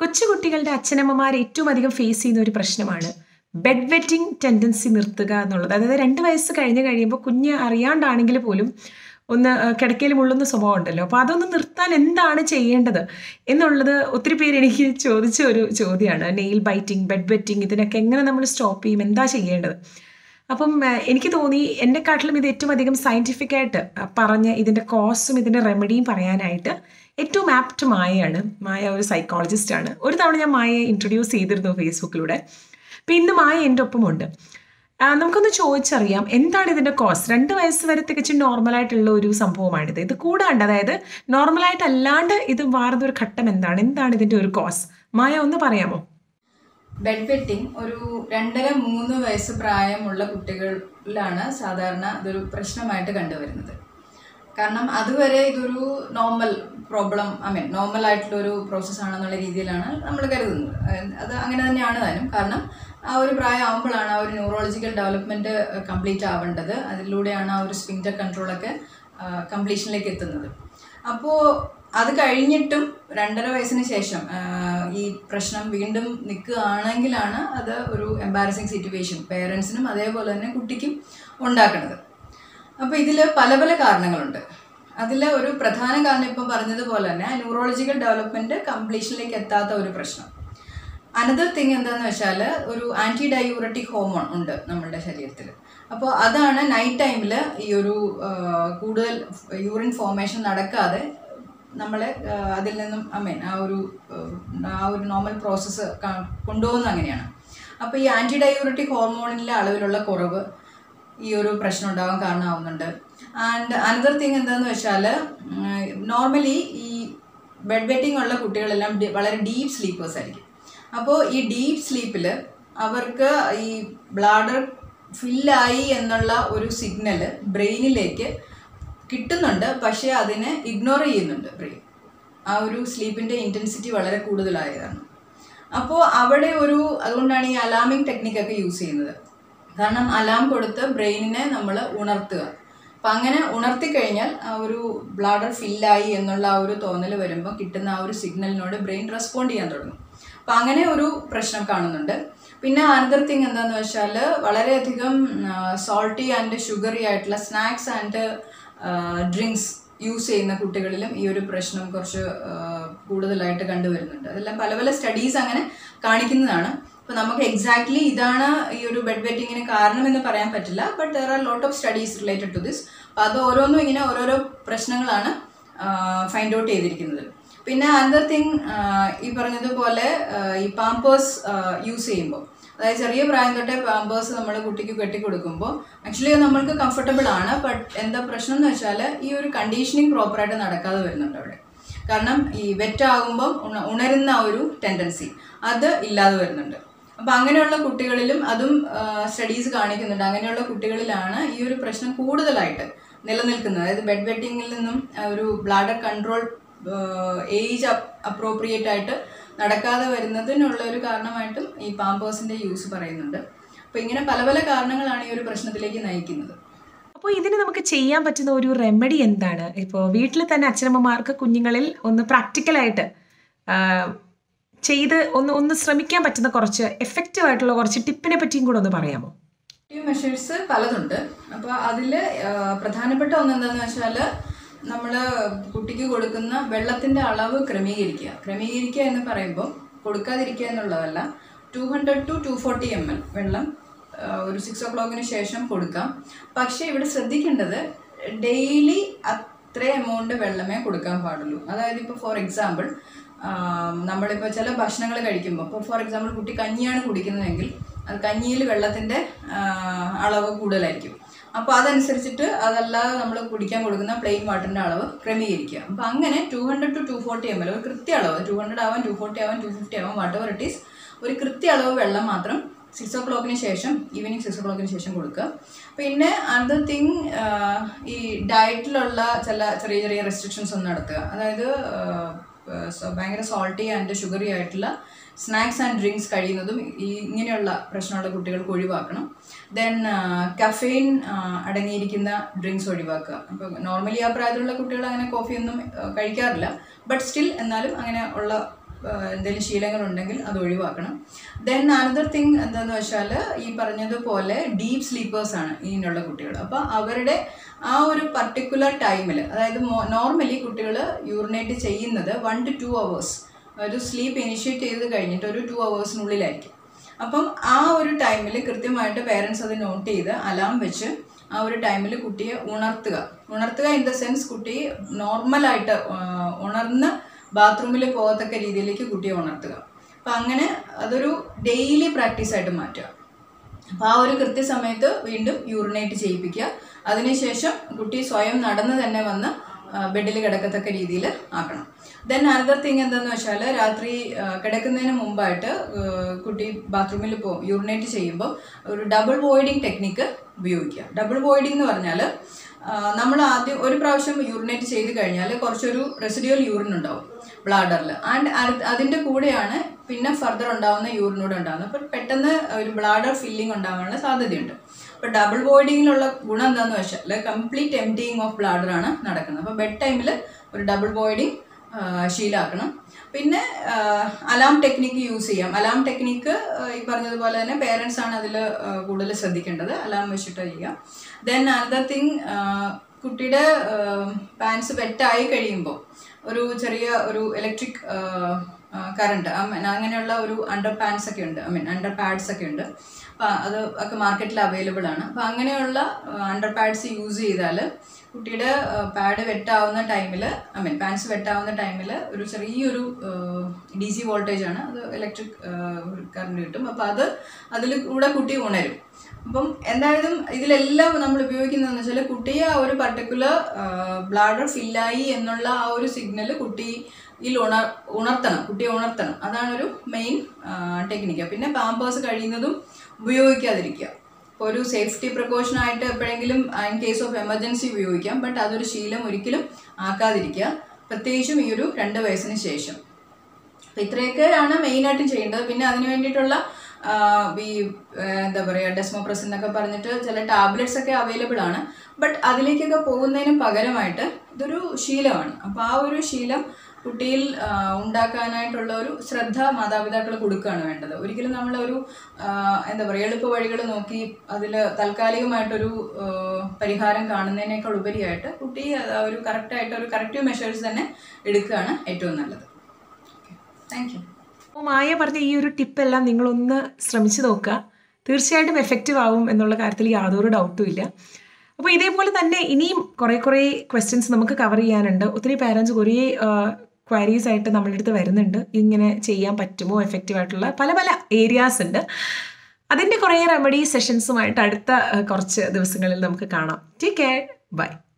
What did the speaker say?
കൊച്ചുകുട്ടികളുടെ അച്ഛനമ്മമാർ ഏറ്റവും അധികം ഫേസ് ചെയ്യുന്ന ഒരു പ്രശ്നമാണ് ബെഡ് വെറ്റിംഗ് ടെൻഡൻസി നിർത്തുക എന്നുള്ളത് അതായത് രണ്ട് വയസ്സ് കഴിഞ്ഞ് കഴിയുമ്പോൾ കുഞ്ഞ് അറിയാണ്ടാണെങ്കിൽ പോലും ഒന്ന് കിടക്കയിൽ മുള്ളുന്ന സ്വഭാവം ഉണ്ടല്ലോ അപ്പോൾ അതൊന്ന് നിർത്താൻ എന്താണ് ചെയ്യേണ്ടത് എന്നുള്ളത് ഒത്തിരി പേര് എനിക്ക് ചോദിച്ച ഒരു ചോദ്യമാണ് നെയിൽ ബൈറ്റിംഗ് ബെഡ് വെറ്റിംഗ് ഇതിനൊക്കെ എങ്ങനെ നമ്മൾ സ്റ്റോപ്പ് ചെയ്യും എന്താ ചെയ്യേണ്ടത് അപ്പം ഏഹ്, എനിക്ക് തോന്നി എന്നെക്കാട്ടിലും ഇത് ഏറ്റവും അധികം സയൻറ്റിഫിക് ആയിട്ട് അഹ്, പറഞ്ഞ് ഇതിൻ്റെ കോസും ഇതിൻ്റെ റെമഡിയും പറയാനായിട്ട് ഏറ്റവും ആപ്റ്റ് മായയാണ് മായ ഒരു സൈക്കോളജിസ്റ്റ് ആണ് ഒരു തവണ ഞാൻ മായയെ ഇൻട്രൊഡ്യൂസ് ചെയ്തിരുന്നു ഫേസ്ബുക്കിലൂടെ അപ്പം ഇന്ന് മായ എൻ്റെ ഒപ്പമുണ്ട് ആ, നമുക്കൊന്ന് ചോദിച്ചറിയാം എന്താണ് ഇതിൻ്റെ കോസ് രണ്ട് വയസ്സ് വരെ തികച്ചും നോർമലായിട്ടുള്ള ഒരു സംഭവമാണിത് ഇത് കൂടാണ്ട് അതായത് നോർമലായിട്ട് അല്ലാണ്ട് ഇത് മാറുന്ന ഒരു ഘട്ടം എന്താണ് എന്താണ് ഇതിൻ്റെ ഒരു കോസ് മായ ഒന്ന് പറയാമോ ബെഡ് വെറ്റിംഗ് ഒരു രണ്ടര മൂന്ന് വയസ്സ് പ്രായമുള്ള കുട്ടികളിലാണ് സാധാരണ ഇതൊരു പ്രശ്നമായിട്ട് കണ്ടുവരുന്നത് കാരണം അതുവരെ ഇതൊരു normal problem I mean normal ആയിട്ടുള്ള ഒരു പ്രോസസ്സ് ആണെന്നുള്ള രീതിയിലാണ് നമ്മൾ കരുതുന്നത് അഹ് അത് അങ്ങനെ തന്നെയാണ് താനും കാരണം ആ ഒരു പ്രായം ആകുമ്പോഴാണ് ആ ഒരു ന്യൂറോളജിക്കൽ ഡെവലപ്മെൻറ്റ് കംപ്ലീറ്റ് ആവേണ്ടത് അതിലൂടെയാണ് ആ ഒരു സ്പിങ്റ്റർ കൺട്രോളൊക്കെ കംപ്ലീഷനിലേക്ക് എത്തുന്നത് അപ്പോൾ അത് കഴിഞ്ഞിട്ടും രണ്ടര വയസ്സിന് ശേഷം ആ, ഈ പ്രശ്നം വീണ്ടും നിൽക്കുകയാണെങ്കിലാണ് അത് ഒരു എംബാരസിങ് സിറ്റുവേഷൻ പേരൻസിനും അതേപോലെ തന്നെ കുട്ടിക്കും ഉണ്ടാക്കുന്നത് അപ്പോൾ ഇതിൽ പല പല കാരണങ്ങളുണ്ട് അതിൽ ഒരു പ്രധാന കാരണം ഇപ്പം പറഞ്ഞതുപോലെ തന്നെ ന്യൂറോളജിക്കൽ ഡെവലപ്മെൻറ്റ് കംപ്ലീഷനിലേക്ക് എത്താത്ത ഒരു പ്രശ്നം അനദർ തിങ് എന്താന്ന് വെച്ചാൽ ഒരു ആൻറ്റി ഡയൂറട്ടിക് ഹോമോൺ ഉണ്ട് നമ്മളുടെ ശരീരത്തിൽ അപ്പോൾ അതാണ് നൈറ്റ് ടൈമിൽ ഈ ഒരു ആ, കൂടുതൽ യൂറിൻ ഫോർമേഷൻ നടക്കാതെ നമ്മളെ ആ, അതിൽ നിന്നും ഐ മീൻ ആ ഒരു ആ, ആ ഒരു നോർമൽ പ്രോസസ്സ് കൊണ്ടുപോകുന്നത് അങ്ങനെയാണ് അപ്പോൾ ഈ ആൻറ്റി ഡയൂറട്ടിക് ഹോർമോണിൻ്റെ അളവിലുള്ള കുറവ് ഈ ഒരു പ്രശ്നം ഉണ്ടാവാൻ കാരണമാവുന്നുണ്ട് ആൻഡ് അനദർ തിങ് എന്താണെന്ന് വെച്ചാൽ നോർമലി ഈ ബെഡ് വെറ്റിംഗ് ഉള്ള കുട്ടികളെല്ലാം ഡി- വളരെ ഡീപ്പ് സ്ലീപ്പേഴ്സ് ആയിരിക്കും അപ്പോൾ ഈ ഡീപ്പ് സ്ലീപ്പിൽ അവർക്ക് ഈ ബ്ലാഡർ ഫില്ലായി എന്നുള്ള ഒരു സിഗ്നൽ ബ്രെയിനിലേക്ക് കിട്ടുന്നുണ്ട് പക്ഷേ അതിനെ ഇഗ്നോർ ചെയ്യുന്നുണ്ട് ബ്രെയിൻ ആ ഒരു സ്ലീപ്പിൻ്റെ ഇൻറ്റൻസിറ്റി വളരെ കൂടുതലായതാണ് അപ്പോൾ അവിടെ ഒരു അതുകൊണ്ടാണ് ഈ അലാമിംഗ് ടെക്നിക്കൊക്കെ യൂസ് ചെയ്യുന്നത് കാരണം അലാം കൊടുത്ത് ബ്രെയിനിനെ നമ്മൾ ഉണർത്തുക അപ്പം അങ്ങനെ ഉണർത്തി കഴിഞ്ഞാൽ ആ ഒരു ബ്ലാഡർ ഫില്ലായി എന്നുള്ള ആ ഒരു തോന്നൽ വരുമ്പോൾ കിട്ടുന്ന ആ ഒരു സിഗ്നലിനോട് ബ്രെയിൻ റെസ്പോണ്ട് ചെയ്യാൻ തുടങ്ങും അപ്പം അങ്ങനെ ഒരു പ്രശ്നം കാണുന്നുണ്ട് പിന്നെ അനദർ തിങ് എന്താണെന്ന് വെച്ചാൽ വളരെയധികം സോൾട്ടി ആൻഡ് ഷുഗറി ആയിട്ടുള്ള സ്നാക്സ് ആൻഡ് ഡ്രിങ്ക്സ് യൂസ് ചെയ്യുന്ന കുട്ടികളിലും ഈ ഒരു പ്രശ്നം കുറച്ച് ആ, കൂടുതലായിട്ട് കണ്ടുവരുന്നുണ്ട് അതെല്ലാം പല പല സ്റ്റഡീസ് അങ്ങനെ കാണിക്കുന്നതാണ് അപ്പോൾ നമുക്ക് എക്സാക്ട്ലി ഇതാണ് ഈ ഒരു ബെഡ് വെറ്റിങ്ങിന് കാരണമെന്ന് പറയാൻ പറ്റില്ല but there are lot of studies related to this അപ്പോൾ അത് ഓരോന്നും ഇങ്ങനെ ഓരോരോ പ്രശ്നങ്ങളാണ് ഫൈൻഡ് ഔട്ട് ചെയ്തിരിക്കുന്നത് പിന്നെ അനദർ തിങ് ഈ പറഞ്ഞതുപോലെ ആ, ഈ പാമ്പേഴ്സ് യൂസ് ചെയ്യുമ്പോൾ അതായത് ചെറിയ പ്രായം തൊട്ടേ പാമ്പേഴ്സ് നമ്മൾ കുട്ടിക്ക് കെട്ടിക്കൊടുക്കുമ്പോൾ ആക്ച്വലി നമ്മൾക്ക് കംഫർട്ടബിൾ ആണ് ബട്ട് എന്താ പ്രശ്നം എന്ന് വെച്ചാൽ ഈ ഒരു കണ്ടീഷനിങ് പ്രോപ്പറായിട്ട് നടക്കാതെ വരുന്നുണ്ട് അവിടെ കാരണം ഈ വെറ്റ് ആകുമ്പം ഉണ- ഉണരുന്ന ആ ഒരു ടെൻഡൻസി അത് ഇല്ലാതെ വരുന്നുണ്ട് അപ്പം അങ്ങനെയുള്ള കുട്ടികളിലും അതും സ്റ്റഡീസ് കാണിക്കുന്നുണ്ട് അങ്ങനെയുള്ള കുട്ടികളിലാണ് ഈ ഒരു പ്രശ്നം കൂടുതലായിട്ട് നിലനിൽക്കുന്നത് അതായത് ബെഡ് വെറ്റിങ്ങിൽ നിന്നും ആ ഒരു ബ്ലാഡർ കൺട്രോൾ ഏജ് അപ്രോപ്രിയേറ്റ് ആയിട്ട് നടക്കാതെ വരുന്നതിനുള്ള ഒരു കാരണമായിട്ടും ഈ പാമ്പേഴ്സിൻ്റെ യൂസ് പറയുന്നുണ്ട് അപ്പോൾ ഇങ്ങനെ പല പല കാരണങ്ങളാണ് ഈ ഒരു പ്രശ്നത്തിലേക്ക് നയിക്കുന്നത് അപ്പോൾ ഇതിന് നമുക്ക് ചെയ്യാൻ പറ്റുന്ന ഒരു റെമഡി എന്താണ് ഇപ്പോൾ വീട്ടിൽ തന്നെ അച്ഛനമ്മമാർക്ക് കുഞ്ഞുങ്ങളിൽ ഒന്ന് പ്രാക്ടിക്കലായിട്ട് ചെയ്ത് ഒന്ന് ഒന്ന് ശ്രമിക്കാൻ പറ്റുന്ന കുറച്ച് എഫക്റ്റീവ് ആയിട്ടുള്ള കുറച്ച് ടിപ്പിനെ പറ്റിയും കൂടെ ഒന്ന് പറയാമോ മെഷേഴ്സ് പലതുണ്ട് അപ്പോൾ അതിൽ പ്രധാനപ്പെട്ട ഒന്ന് എന്താണെന്ന് വെച്ചാൽ നമ്മൾ കുട്ടിക്ക് കൊടുക്കുന്ന വെള്ളത്തിൻ്റെ അളവ് ക്രമീകരിക്കുക ക്രമീകരിക്കുക എന്ന് പറയുമ്പോൾ കൊടുക്കാതിരിക്കുക എന്നുള്ളതല്ല two hundred to two forty M L വെള്ളം ആ, ഒരു സിക്സ് ഓ ക്ലോക്കിന് ശേഷം കൊടുക്കാം പക്ഷേ ഇവിടെ ശ്രദ്ധിക്കേണ്ടത് ഡെയിലി അത്ര എമൗണ്ട് വെള്ളമേ കൊടുക്കാൻ പാടുള്ളൂ അതായത് ഇപ്പോൾ ഫോർ എക്സാമ്പിൾ നമ്മളിപ്പോൾ ചില ഭക്ഷണങ്ങൾ കഴിക്കുമ്പോൾ ഇപ്പോൾ ഫോർ എക്സാമ്പിൾ കുട്ടി കഞ്ഞിയാണ് കുടിക്കുന്നതെങ്കിൽ അത് കഞ്ഞിയിൽ വെള്ളത്തിൻ്റെ അളവ് കൂടുതലായിരിക്കും അപ്പോൾ അതനുസരിച്ചിട്ട് അതല്ലാതെ നമ്മൾ കുടിക്കാൻ കൊടുക്കുന്ന പ്ലെയിൻ വാട്ടറിൻ്റെ അളവ് ക്രമീകരിക്കുക അപ്പോൾ അങ്ങനെ two hundred to two forty M L ഒരു കൃത്യ അളവ് ടു ഹൺഡ്രഡ് ആവാം ടു ഫോർട്ടി ആവാം ടു ഫിഫ്റ്റി ആവാം വാട്ട് എവർ ഇറ്റ് ഈസ് ഒരു കൃത്യ അളവ് വെള്ളം മാത്രം സിക്സ് ഓ ക്ലോക്കിന് ശേഷം ഈവനിങ് സിക്സ് ഓ ക്ലോക്കിന് ശേഷം കൊടുക്കുക പിന്നെ അനദർ തിങ് ഈ ഡയറ്റിലുള്ള ചില ചെറിയ ചെറിയ റെസ്ട്രിക്ഷൻസ് ഒന്ന് നടത്തുക അതായത് ആ, സോ- ഭയങ്കര സോൾട്ടി ആൻഡ് ഷുഗറി ആയിട്ടുള്ള സ്നാക്സ് ആൻഡ് ഡ്രിങ്ക്സ് കഴിയുന്നതും ഈ ഇങ്ങനെയുള്ള പ്രശ്നമുള്ള കുട്ടികൾക്ക് ഒഴിവാക്കണം ദെൻ കഫെയിൻ അടങ്ങിയിരിക്കുന്ന ഡ്രിങ്ക്സ് ഒഴിവാക്കുക അപ്പോൾ നോർമലി ആ പ്രായത്തിലുള്ള കുട്ടികൾ അങ്ങനെ കോഫിയൊന്നും ആ, കഴിക്കാറില്ല ബട്ട് സ്റ്റിൽ എന്നാലും അങ്ങനെ ഉള്ള എന്തെങ്കിലും ശീലങ്ങളുണ്ടെങ്കിൽ അത് ഒഴിവാക്കണം ദെൻ അനദർ തിങ് എന്താന്ന് വെച്ചാൽ ഈ പറഞ്ഞതുപോലെ ഡീപ്പ് സ്ലീപ്പേഴ്സ് ആണ് ഇതിനുള്ള കുട്ടികൾ അപ്പോൾ അവരുടെ ആ ഒരു പർട്ടിക്കുലർ ടൈമിൽ അതായത് നോർമലി കുട്ടികൾ യൂറിനേറ്റ് ചെയ്യുന്നത് വൺ ടു ടു അവേഴ്സ് ഒരു സ്ലീപ്പ് ഇനിഷ്യേറ്റ് ചെയ്ത് കഴിഞ്ഞിട്ട് ഒരു ടു അവേഴ്സിനുള്ളിലായിരിക്കും അപ്പം ആ ഒരു ടൈമിൽ കൃത്യമായിട്ട് പേരൻസ് അത് നോട്ട് ചെയ്ത് അലാം വെച്ച് ആ ഒരു ടൈമിൽ കുട്ടിയെ ഉണർത്തുക ഉണർത്തുക ഇൻ ദ സെൻസ് കുട്ടി നോർമലായിട്ട് ഉണർന്ന് ബാത്റൂമിൽ പോകത്തക്ക രീതിയിലേക്ക് കുട്ടിയെ ഉണർത്തുക അപ്പം അങ്ങനെ അതൊരു ഡെയിലി പ്രാക്ടീസ് ആയിട്ട് മാറ്റുക അപ്പോൾ ആ ഒരു കൃത്യസമയത്ത് വീണ്ടും യൂറിനേറ്റ് ചെയ്യിപ്പിക്കുക അതിനുശേഷം കുട്ടി സ്വയം നടന്ന് തന്നെ വന്ന് ബെഡിൽ കിടക്കത്തക്ക രീതിയിൽ ആക്കണം ദെൻ അനദർ തിങ് എന്താണെന്ന് വെച്ചാൽ രാത്രി ആ, കിടക്കുന്നതിന് മുമ്പായിട്ട് ആ, കുട്ടി ബാത്റൂമിൽ പോ യൂറിനേറ്റ് ചെയ്യുമ്പോൾ ഒരു ഡബിൾ വോയിഡിങ് ടെക്നിക്ക് ഉപയോഗിക്കുക ഡബിൾ വോയിഡിംഗ് എന്ന് പറഞ്ഞാൽ നമ്മൾ ആദ്യം ഒരു പ്രാവശ്യം യൂറിനേറ്റ് ചെയ്ത് കഴിഞ്ഞാൽ കുറച്ചൊരു റെസിഡ്യൂൽ യൂറിൻ ഉണ്ടാവും ബ്ലാഡറിൽ ആൻഡ് അതിൻ്റെ കൂടെയാണ് പിന്നെ ഫർദർ ഉണ്ടാവുന്ന യൂറിനൂടെ ഉണ്ടാകുന്നത് അപ്പോൾ പെട്ടെന്ന് ഒരു ബ്ലാഡർ ഫില്ലിംഗ് ഉണ്ടാവാനുള്ള സാധ്യതയുണ്ട് അപ്പോൾ ഡബിൾ ബോയിഡിങ്ങിലുള്ള ഗുണം എന്താണെന്ന് വെച്ചാൽ കംപ്ലീറ്റ് എംറ്റിങ് ഓഫ് ബ്ലാഡർ ആണ് നടക്കുന്നത് അപ്പോൾ ബെഡ് ടൈമിൽ ഒരു ഡബിൾ ബോയിഡിങ് ശീലാക്കണം പിന്നെ അലാം ടെക്നിക്ക് യൂസ് ചെയ്യാം അലാം ടെക്നിക്ക് ഈ പറഞ്ഞതുപോലെ തന്നെ പേരൻസ് ആണ് അതിൽ കൂടുതൽ ശ്രദ്ധിക്കേണ്ടത് അലാം വെച്ചിട്ട് ചെയ്യാം ദെൻ അനദർ തിങ് കുട്ടിയുടെ പാൻസ് വെറ്റായി കഴിയുമ്പോൾ ഒരു ചെറിയ ഒരു ഇലക്ട്രിക് കറണ്ട് അങ്ങനെയുള്ള ഒരു അണ്ടർ പാൻസ് ഒക്കെ ഉണ്ട് ഐ മീൻ അണ്ടർ പാഡ്സ് ഒക്കെ ഉണ്ട് അപ്പം അത് ഒക്കെ മാർക്കറ്റിൽ അവൈലബിൾ ആണ് അപ്പം അങ്ങനെയുള്ള അണ്ടർ പാഡ്സ് യൂസ് ചെയ്താൽ കുട്ടിയുടെ പാഡ് വെട്ടാവുന്ന ടൈമിൽ ഐ മീൻ പാൻസ് വെട്ടാവുന്ന ടൈമിൽ ഒരു ചെറിയൊരു ഡി സി വോൾട്ടേജ് ആണ് അത് ഇലക്ട്രിക് കറണ്ട് കിട്ടും അപ്പോൾ അത് അതിൽ കൂടെ കുട്ടി ഉണരും അപ്പം എന്തായാലും ഇതിലെല്ലാം നമ്മൾ ഉപയോഗിക്കുന്നതെന്ന് വെച്ചാൽ കുട്ടിയെ ആ ഒരു പർട്ടിക്കുലർ ബ്ലാഡർ ഫില്ലായി എന്നുള്ള ആ ഒരു സിഗ്നൽ കുട്ടിയിൽ ഉണർ ഉണർത്തണം കുട്ടിയെ ഉണർത്തണം അതാണ് ഒരു മെയിൻ ടെക്നിക്ക് പിന്നെ പാമ്പേഴ്സ് കഴിയുന്നതും ഉപയോഗിക്കാതിരിക്കുക ഇപ്പോൾ ഒരു സേഫ്റ്റി പ്രിക്കോഷൻ ആയിട്ട് എപ്പോഴെങ്കിലും ഇൻ കേസ് ഓഫ് എമർജൻസി ഉപയോഗിക്കാം ബട്ട് അതൊരു ശീലം ഒരിക്കലും ആക്കാതിരിക്കുക പ്രത്യേകിച്ചും ഈ ഒരു രണ്ട് വയസ്സിന് ശേഷം അപ്പം ഇത്രയൊക്കെയാണ് മെയിനായിട്ടും ചെയ്യേണ്ടത് പിന്നെ അതിന് വേണ്ടിയിട്ടുള്ള ആ, ഈ ആ, എന്താ പറയുക ഡെസ്മോപ്രസ് എന്നൊക്കെ പറഞ്ഞിട്ട് ചില ടാബ്ലറ്റ്സ് ഒക്കെ അവൈലബിൾ ആണ് ബട്ട് അതിലേക്കൊക്കെ പോകുന്നതിന് പകരമായിട്ട് ഇതൊരു ശീലമാണ് അപ്പോൾ ആ ഒരു ശീലം കുട്ടിയിൽ ആ, ഉണ്ടാക്കാനായിട്ടുള്ള ഒരു ശ്രദ്ധ മാതാപിതാക്കൾ കൊടുക്കുകയാണ് വേണ്ടത് ഒരിക്കലും നമ്മളൊരു ആ, എന്താ പറയുക എളുപ്പ വഴികൾ നോക്കി അതിൽ താൽക്കാലികമായിട്ടൊരു ആ, പരിഹാരം കാണുന്നതിനേക്കാൾ ഉപരിയായിട്ട് കുട്ടി ആ ഒരു കറക്റ്റായിട്ട് ഒരു കറക്റ്റീവ് മെഷേഴ്സ് തന്നെ എടുക്കുകയാണ് ഏറ്റവും നല്ലത് താങ്ക് യു അപ്പോൾ മായ പറഞ്ഞ ഈ ഒരു ടിപ്പെല്ലാം നിങ്ങളൊന്ന് ശ്രമിച്ചു നോക്കുക തീർച്ചയായിട്ടും എഫക്റ്റീവ് ആവും എന്നുള്ള കാര്യത്തിൽ യാതൊരു ഡൗട്ടും ഇല്ല അപ്പോൾ ഇതേപോലെ തന്നെ ഇനിയും കുറേ കുറേ ക്വസ്റ്റ്യൻസ് നമുക്ക് കവർ ചെയ്യാനുണ്ട് ഒത്തിരി പാരൻസ് കുറേ ക്വയറീസ് ആയിട്ട് നമ്മളുടെ അടുത്ത് വരുന്നുണ്ട് ഇങ്ങനെ ചെയ്യാൻ പറ്റുമോ എഫക്റ്റീവ് ആയിട്ടുള്ള പല പല ഏരിയാസ് ഉണ്ട് അതിൻ്റെ കുറേ റെമഡി സെഷൻസുമായിട്ട് അടുത്ത ആ, കുറച്ച് ദിവസങ്ങളിൽ നമുക്ക് കാണാം ടേക്ക് കെയർ ബൈ